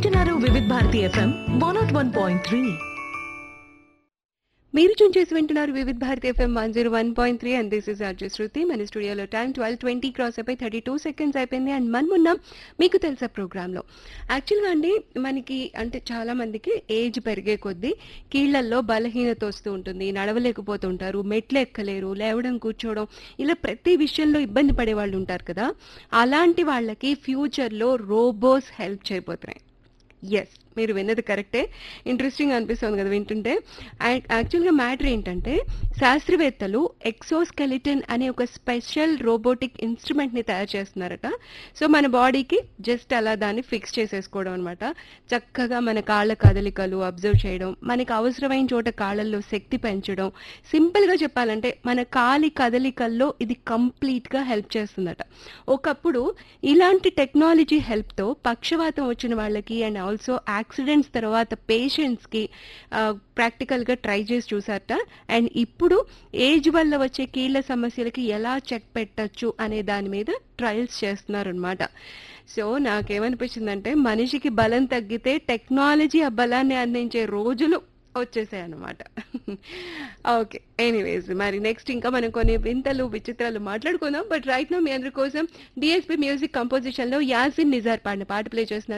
వింటున్నారు Vividh Bharati FM one naught one point three మీరు tune చేసి వింటున్నారు Vividh Bharati FM one zero one point three and this is RJ Shruti మన స్టూడియోలో టైం ట్వెల్వ్ ట్వంటీ క్రాస్ అయిపోయి థర్టీ టూ సెకండ్స్ అయిపోయింది అండ్ మనం ఉన్నాం మీకు తెలుసా ప్రోగ్రాంలో యాక్చువల్గా అండి మనకి అంటే చాలా మందికి ఏజ్ పెరిగే కొద్దీ కీళ్లల్లో బలహీనత వస్తూ ఉంటుంది నడవలేకపోతుంటారు మెట్లు ఎక్కలేరు లేవడం కూర్చోవడం ఇలా ప్రతి విషయంలో ఇబ్బంది పడే వాళ్ళు ఉంటారు కదా అలాంటి వాళ్ళకి ఫ్యూచర్లో రోబోస్ హెల్ప్ చేయబోతున్నాయి ఎస్ మీరు విన్నది కరెక్టే ఇంట్రెస్టింగ్ అనిపిస్తుంది కదా వింటుంటే అండ్ యాక్చువల్గా మ్యాటర్ ఏంటంటే శాస్త్రవేత్తలు ఎక్సోస్కెలిటన్ అనే ఒక స్పెషల్ రోబోటిక్ ఇన్స్ట్రుమెంట్ని తయారు చేస్తున్నారట సో మన బాడీకి జస్ట్ అలా దాన్ని ఫిక్స్ చేసేసుకోవడం అనమాట చక్కగా మన కాళ్ళ కదలికలు అబ్జర్వ్ చేయడం మనకి అవసరమైన చోట కాళ్ళల్లో శక్తి పెంచడం సింపుల్గా చెప్పాలంటే మన కాలి కదలికల్లో ఇది కంప్లీట్గా హెల్ప్ చేస్తుందట ఒకప్పుడు ఇలాంటి టెక్నాలజీ హెల్ప్తో పక్షవాతం వచ్చిన వాళ్ళకి అండ్ ఆల్సో యాక్సిడెంట్స్ తర్వాత పేషెంట్స్కి ప్రాక్టికల్గా ట్రై చేసి చూసారట అండ్ ఇప్పుడు ఏజ్ వల్ల వచ్చే కీళ్ళ సమస్యలకి ఎలా చెక్ పెట్టచ్చు అనే దాని మీద ట్రయల్స్ చేస్తున్నారనమాట సో నాకేమనిపించిందంటే మనిషికి బలం తగ్గితే టెక్నాలజీ ఆ బలాన్ని అందించే రోజులు వచ్చేసాయి అనమాట ఓకే ఎనీవేస్ మరి నెక్స్ట్ ఇంకా మనం కొన్ని వింతలు విచిత్రాలు మాట్లాడుకుందాం బట్ రైట్ నో మీ అందరి కోసం డిఎస్పి మ్యూజిక్ కంపోజిషన్లో యాసిన్ నిజార్ పాడిన పాట ప్లే చేస్తున్నారు